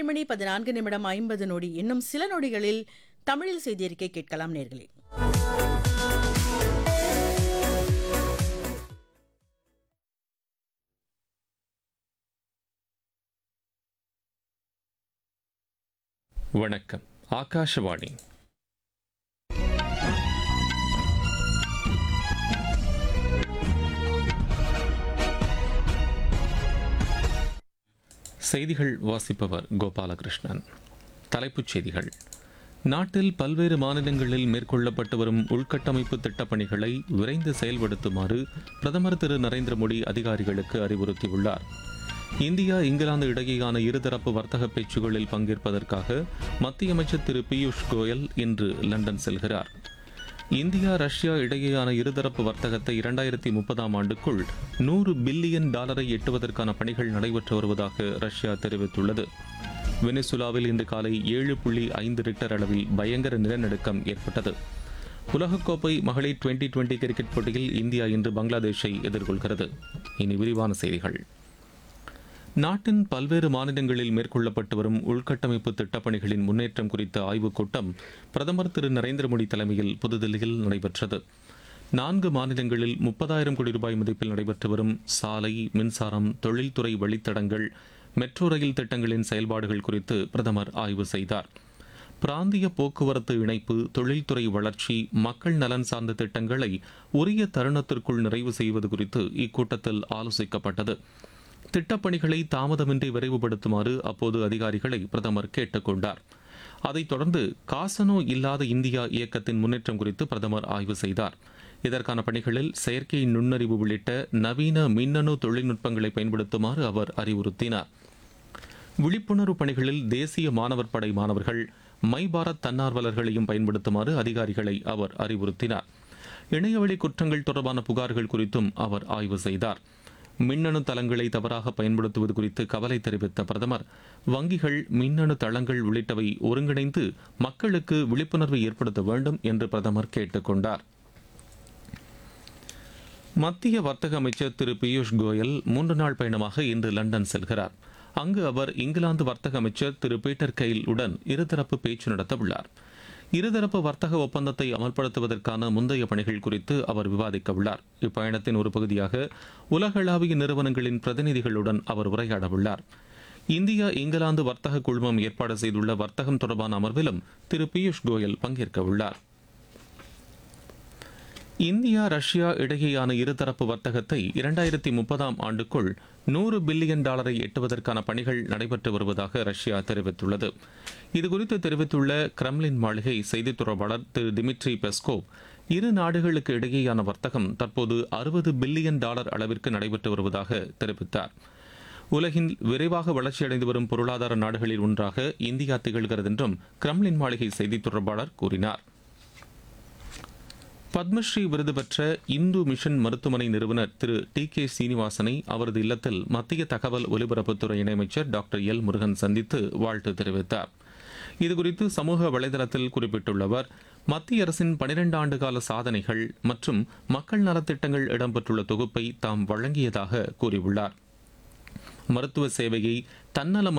மணி பதினான்கு நிமிடம் ஐம்பது நொடி இன்னும் சில நொடிகளில் தமிழில் செய்தியறிக்கை கேட்கலாம் நேர்களே வணக்கம் ஆகாஷவாணி செய்திகள் வாசிப்பவர் கோபாலகிருஷ்ணன் தலைப்புச் செய்திகள் நாட்டில் பல்வேறு மாநிலங்களில் மேற்கொள்ளப்பட்டு வரும் உள்கட்டமைப்பு திட்டப்பணிகளை விரைந்து செயல்படுத்துமாறு பிரதமர் திரு நரேந்திர மோடி அதிகாரிகளுக்கு அறிவுறுத்தியுள்ளார் இந்தியா இங்கிலாந்து இடையேயான இருதரப்பு வர்த்தக பேச்சுகளில் பங்கேற்பதற்காக மத்திய அமைச்சர் திரு பியூஷ் கோயல் இன்று லண்டன் செல்கிறார் இந்தியா ரஷ்யா இடையேயான இருதரப்பு வர்த்தகத்தை இரண்டாயிரத்தி முப்பதாம் ஆண்டுக்குள் நூறு பில்லியன் டாலரை எட்டுவதற்கான பணிகள் நடைபெற்று வருவதாக ரஷ்யா தெரிவித்துள்ளது வெனிசுலாவில் இன்று காலை ஏழு புள்ளி ஐந்து ரிக்டர் அளவில் பயங்கர நிலநடுக்கம் ஏற்பட்டது உலகக்கோப்பை மகளிர் டுவெண்டி டுவெண்டி கிரிக்கெட் போட்டியில் இந்தியா இன்று பங்களாதேஷை எதிர்கொள்கிறது இனி விரிவான செய்திகள் நாட்டின் பல்வேறு மாநிலங்களில் மேற்கொள்ளப்பட்டு வரும் உள்கட்டமைப்பு திட்டப்பணிகளின் முன்னேற்றம் குறித்த ஆய்வுக் கூட்டம் பிரதமர் திரு நரேந்திர மோடி தலைமையில் புதுதில்லியில் நடைபெற்றது நான்கு மாநிலங்களில் முப்பதாயிரம் கோடி ரூபாய் மதிப்பில் நடைபெற்று வரும் சாலை மின்சாரம் தொழில்துறை வழித்தடங்கள் மெட்ரோ ரயில் திட்டங்களின் செயல்பாடுகள் குறித்து பிரதமர் ஆய்வு செய்தார் பிராந்திய போக்குவரத்து இணைப்பு தொழில்துறை வளர்ச்சி மக்கள் நலன் சார்ந்த திட்டங்களை உரிய தருணத்திற்குள் நிறைவு செய்வது குறித்து இக்கூட்டத்தில் ஆலோசிக்கப்பட்டது திட்டப்பணிகளை தாமதமின்றி விரைவுபடுத்துமாறு அப்போது அதிகாரிகளை பிரதமர் கேட்டுக்கொண்டார் அதைத் தொடர்ந்து காசனோ இல்லாத இந்தியா இயக்கத்தின் முன்னேற்றம் குறித்து பிரதமர் ஆய்வு செய்தார் இதற்கான பணிகளில் செயற்கை நுண்ணறிவு உள்ளிட்ட நவீன மின்னணு தொழில்நுட்பங்களை பயன்படுத்துமாறு அவர் அறிவுறுத்தினார் விழிப்புணர்வு பணிகளில் தேசிய மாணவர் படை மாணவர்கள் மை பாரத் தன்னார்வலர்களையும் பயன்படுத்துமாறு அதிகாரிகளை அவர் அறிவுறுத்தினார் இணையவழி குற்றங்கள் தொடர்பான புகார்கள் குறித்தும் அவர் ஆய்வு செய்தார் மின்னணு தளங்களை தவறாக பயன்படுத்துவது குறித்து கவலை தெரிவித்த பிரதமர் வங்கிகள் மின்னணு தளங்கள் உள்ளிட்டவை ஒருங்கிணைந்து மக்களுக்கு விழிப்புணர்வை ஏற்படுத்த வேண்டும் என்று பிரதமர் கேட்டுக்கொண்டார் மத்திய வர்த்தக அமைச்சர் திரு பியூஷ் கோயல் மூன்று நாள் பயணமாக இன்று லண்டன் செல்கிறார் அங்கு அவர் இங்கிலாந்து வர்த்தக அமைச்சர் திரு பீட்டர் கெயில் உடன் இருதரப்பு பேச்சு நடத்த உள்ளார் இருதரப்பு வர்த்தக ஒப்பந்தத்தை அமல்படுத்துவதற்கான முந்தைய பணிகள் குறித்து அவர் விவாதிக்க உள்ளார் இப்பயணத்தின் ஒரு பகுதியாக உலகளாவிய நிறுவனங்களின் பிரதிநிதிகளுடன் அவர் உரையாட உள்ளார் இந்தியா இங்கிலாந்து வர்த்தக குழுமம் ஏற்பாடு செய்துள்ள வர்த்தகம் தொடர்பான அமர்விலும் திரு பியூஷ் கோயல் பங்கேற்க உள்ளார் இந்தியா ரஷ்யா இடையேயான இருதரப்பு வர்த்தகத்தை இரண்டாயிரத்தி முப்பதாம் ஆண்டுக்குள் நூறு பில்லியன் டாலரை எட்டுவதற்கான பணிகள் நடைபெற்று வருவதாக ரஷ்யா தெரிவித்துள்ளது இதுகுறித்து தெரிவித்துள்ள கிரெம்லின் மாளிகை செய்தித் தொடர்பாளர் திரு டிமிட்ரி பெஸ்கோவ் இரு நாடுகளுக்கு இடையேயான வர்த்தகம் தற்போது அறுபது பில்லியன் டாலர் அளவிற்கு நடைபெற்று வருவதாக தெரிவித்தார் உலகின் விரைவாக வளர்ச்சியடைந்து வரும் பொருளாதார நாடுகளில் ஒன்றாக இந்தியா திகழ்கிறது என்றும் கிரெம்லின் மாளிகை செய்தித் தொடர்பாளர் கூறினார் பத்மஸ்ரீ விருது பெற்ற இந்து மிஷன் மருத்துவமனை நிறுவனர் திரு டி கே சீனிவாசனை அவரது இல்லத்தில் மத்திய தகவல் ஒலிபரப்புத்துறை இணையமைச்சர் டாக்டர் எல் முருகன் சந்தித்து வாழ்த்து தெரிவித்தார் இதுகுறித்து சமூக வலைதளத்தில் குறிப்பிட்டுள்ள அவர் மத்திய அரசின் பனிரெண்டு ஆண்டு கால சாதனைகள் மற்றும் மக்கள் நலத்திட்டங்கள் இடம்பெற்றுள்ள தொகுப்பை தாம் வழங்கியதாக கூறியுள்ளார் மருத்துவ சேவையை தன்னல